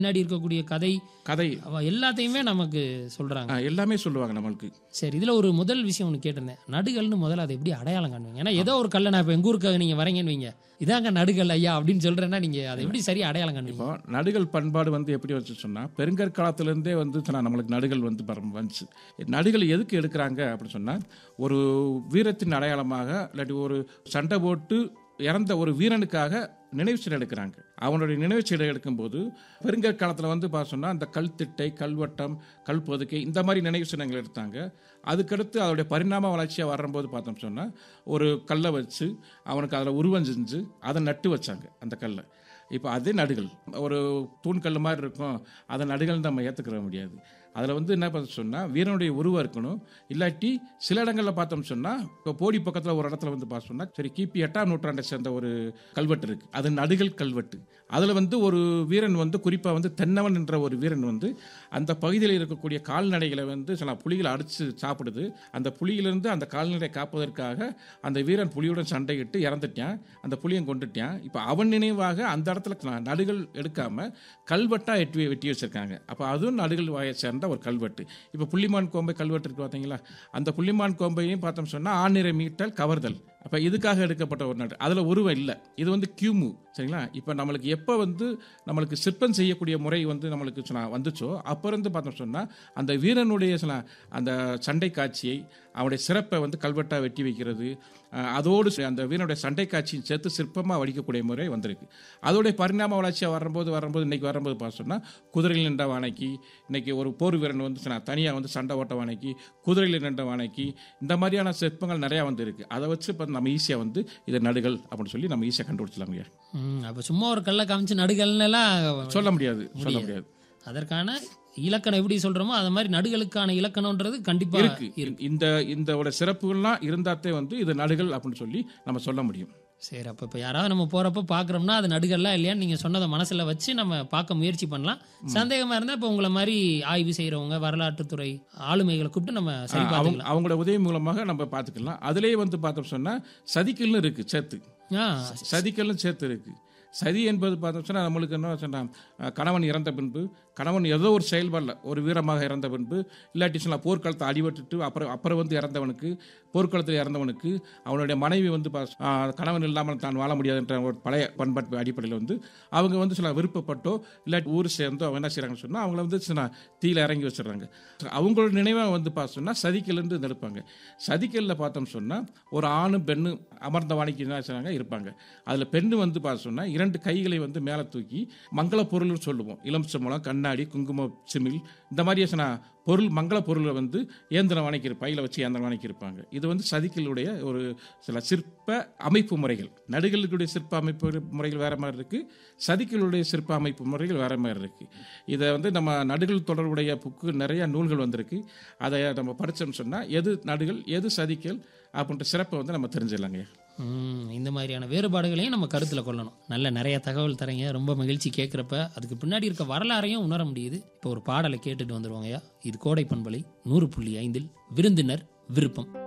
பின்னாடி இருக்கக்கூடிய கதை கதை அவ எல்லாத்தையுமே நமக்கு சொல்றாங்க ஆ, எல்லாமே சொல்லுவாங்க நம்மளுக்கு சரி இதுல ஒரு முதல் விஷயம் ஒன்று கேட்டிருந்தேன் நடுகல்னு முதல்ல அதை எப்படி அடையாளம் காணுவீங்க ஏன்னா ஏதோ ஒரு கல்லை நான் இப்போ எங்க ஊருக்காக நீங்க வரீங்கன்னு வைங்க இதாங்க நடுகல் ஐயா அப்படின்னு சொல்றேன்னா நீங்க அதை எப்படி சரியா அடையாளம் காணுவீங்க இப்போ நடுகள் பண்பாடு வந்து எப்படி வச்சு சொன்னா பெருங்கற்காலத்திலேருந்தே வந்து சொன்னா நம்மளுக்கு நடுகள் வந்து பரம் வந்துச்சு நடுகள் எதுக்கு எடுக்கிறாங்க அப்படின்னு சொன்னா ஒரு வீரத்தின் அடையாளமாக இல்லாட்டி ஒரு சண்டை போட்டு இறந்த ஒரு வீரனுக்காக நினைவு சிலை எடுக்கிறாங்க அவனுடைய நினைவு சிலை எடுக்கும்போது பெருங்கற்காலத்தில் வந்து பார்த்து சொன்னா அந்த கல் திட்டை கல்வட்டம் கல் பொதுக்கை இந்த மாதிரி நினைவு சின்னங்கள் எடுத்தாங்க அதுக்கடுத்து அதோடைய பரிணாம வளர்ச்சியாக வரும்போது பார்த்தோம் சொன்னால் ஒரு கல்லை வச்சு அவனுக்கு அதில் உருவம் செஞ்சு அதை நட்டு வச்சாங்க அந்த கல்லை இப்போ அதே நடுகள் ஒரு தூண்கல் மாதிரி இருக்கும் அதை நடுகள் நம்ம ஏற்றுக்கிற முடியாது அதில் வந்து என்ன பார்த்து சொன்னால் வீரனுடைய உருவம் இருக்கணும் இல்லாட்டி சில இடங்களில் பார்த்தோம் சொன்னால் இப்போ போடி பக்கத்தில் ஒரு இடத்துல வந்து பார்த்து சொன்னால் சரி கிபி எட்டாம் நூற்றாண்டை சேர்ந்த ஒரு கல்வெட்டு இருக்குது அது நடுகள் கல்வெட்டு அதில் வந்து ஒரு வீரன் வந்து குறிப்பாக வந்து தென்னவன் என்ற ஒரு வீரன் வந்து அந்த பகுதியில் இருக்கக்கூடிய கால்நடைகளை வந்து சில புலிகளை அடித்து சாப்பிடுது அந்த புலியிலிருந்து அந்த கால்நடையை காப்பதற்காக அந்த வீரன் புலியுடன் சண்டையிட்டு இறந்துட்டான் அந்த புலியை கொண்டுட்டான் இப்போ அவன் நினைவாக அந்த இடத்துல ந- நடுகள் எடுக்காம கல்வெட்டா எட்டி வெட்டி வச்சிருக்காங்க அப்போ அதுவும் நடுகள் வாயை சேர்ந்த ஒரு கல்வெட்டு இப்போ புள்ளிமான் கோம்பை கல்வெட்டு இருக்கு பார்த்தீங்களா அந்த புள்ளிமான் கோம்பையும் பார்த்தோம் சொன்னால் ஆணிரை மீட்டல் கவர்தல் அப்போ இதுக்காக எடுக்கப்பட்ட ஒரு நாடு அதில் உருவம் இல்லை இது வந்து கியூமு சரிங்களா இப்போ நம்மளுக்கு எப்போ வந்து நம்மளுக்கு சிற்பம் செய்யக்கூடிய முறை வந்து நம்மளுக்கு சொன்னா வந்துச்சோ அப்போ இருந்து பார்த்தோம் சொன்னால் அந்த வீரனுடைய சில அந்த சண்டை காட்சியை அவனுடைய சிறப்பை வந்து கல்வெட்டா வெட்டி வைக்கிறது அஹ், அதோடு சே- அந்த வீரனுடைய சண்டை காட்சியும் சேர்த்து சிற்பமாக வடிக்கக்கூடிய முறை வந்திருக்கு அதோடைய பரிணாம வளர்ச்சியாக வரும்போது வரும்போது இன்னைக்கு வரும்போது பார்த்து சொன்னால் குதிரையில் நின்ற வானைக்கு இன்னைக்கு ஒரு போர் வீரன் வந்து தனியாக வந்து சண்டை ஓட்ட வானைக்கு குதிரையில் நின்ற வானைக்கு இந்த மாதிரியான சிற்பங்கள் நிறையா வந்து இருக்கு அதை வச்சு இப்போ நம்ம ஈஸியாக வந்து இது நடுகள் அப்படின்னு சொல்லி நம்ம ஈஸியாக கண்டுபிடிச்சலாம் ஐயா. ம், அப்ப சும்மா ஒரு கல்லை காமிச்சு நடுகல்னு எல்லாம் சொல்ல முடியாது சொல்ல முடியாது அதற்கான இலக்கணம் எப்படி சொல்றோமோ அது மாதிரி நடுகளுக்கான இலக்கணம்ன்றது கண்டிப்பா இருக்கு இந்த இந்த சிறப்புகள்லாம் இருந்தாத்தே வந்து இது நடுகள் அப்படின்னு சொல்லி நம்ம சொல்ல முடியும் சரி அப்ப இப்ப யாராவது நம்ம போறப்ப பாக்குறோம்னா அது நடுகல்லாம் இல்லையான்னு நீங்க சொன்னதை மனசுல வச்சு நம்ம பார்க்க முயற்சி பண்ணலாம் சந்தேகமா இருந்தா இப்ப உங்களை மாதிரி ஆய்வு செய்யறவங்க வரலாற்றுத்துறை ஆளுமைகளை கூப்பிட்டு நம்ம சரி அவங்க பார்த்துக்கலாம் அவங்களோட உதவி மூலமாக நம்ம பார்த்துக்கலாம் அதுலேயே வந்து பார்த்தோம் சொன்னா சதிக்கல்னு இருக்கு சேர்த்து ஆ, சதிக்கல்லும் சேர்த்து இருக்கு சதி என்பது பார்த்தோம் சொன்னா நம்மளுக்கு என்ன சொன்னா அஹ், கணவன் இறந்த பின்பு கணவன் ஏதோ ஒரு செயல்பாடில் ஒரு வீரமாக இறந்த பின்பு இல்லாட்டி சொன்னா போர்க்களத்தை அடிபட்டுட்டு அப்புறம் அப்புறம் வந்து இறந்தவனுக்கு போர்க்களத்தில் இறந்தவனுக்கு அவனுடைய மனைவி வந்து பா- ஆஹ், கணவன் இல்லாமல் தான் வாழ முடியாதுன்ற ஒரு பழைய பண்பாட்டு அடிப்படையில் வந்து அவங்க வந்து சில விருப்பப்பட்டோ இல்லாட்டி ஊர் சேர்ந்தோ அவங்க என்ன செய்கிறாங்கன்னு சொன்னால் அவங்கள வந்து சின்ன தீயில இறங்கி வச்சிடுறாங்க அவங்களோட நினைவாக வந்து பார்த்து சொன்னால் சதிக்கல்லேருந்து எடுப்பாங்க சதிக்கல்ல பார்த்தோம் சொன்னால் ஒரு ஆணும் பெண்ணும் அமர்ந்த வாணிக்கு என்ன செய்றாங்க இருப்பாங்க அதில் பெண்ணு வந்து பார்த்து சொன்னால் இரண்டு கைகளை வந்து மேலே தூக்கி மங்கள பொருள்னு சொல்லுவோம் இளம்சம்பளம் கண்ணாடி குங்குமம் சிமிழ் இந்த மாதிரி சில பொருள் மங்கள பொருளை வந்து இயந்திரம் வாணிக்கு பையில வச்சு இயந்திரம் வாணிக்கு இருப்பாங்க இது வந்து சதிக்கலுடைய ஒரு சில சிற்ப அமைப்பு முறைகள் நடுகளுடைய சிற்ப அமைப்பு முறைகள் வேற மாதிரி இருக்கு சதிக்கலுடைய சிற்ப அமைப்பு முறைகள் வேற மாதிரி இருக்கு இதை வந்து நம்ம நடுகள் தொடர்புடைய புக்கு நிறைய நூல்கள் வந்திருக்கு அதை நம்ம படிச்சோம்னு சொன்னா எது நடுகள் எது சதிக்கல் அப்படின்ற சிறப்பை வந்து நம்ம தெரிஞ்சிடலாங்க ம், இந்த மாதிரியான வேறுபாடுகளையும் நம்ம கருத்துல கொள்ளணும் நல்ல நிறைய தகவல் தரீங்க ரொம்ப மகிழ்ச்சி கேட்குறப்ப அதுக்கு பின்னாடி இருக்க வரலாறையும் உணர முடியுது இப்போ ஒரு பாடலை கேட்டுட்டு வந்துருவாங்கய்யா இது கோடை பண்பலை நூறு புள்ளி ஐந்தில் விருந்தினர் விருப்பம்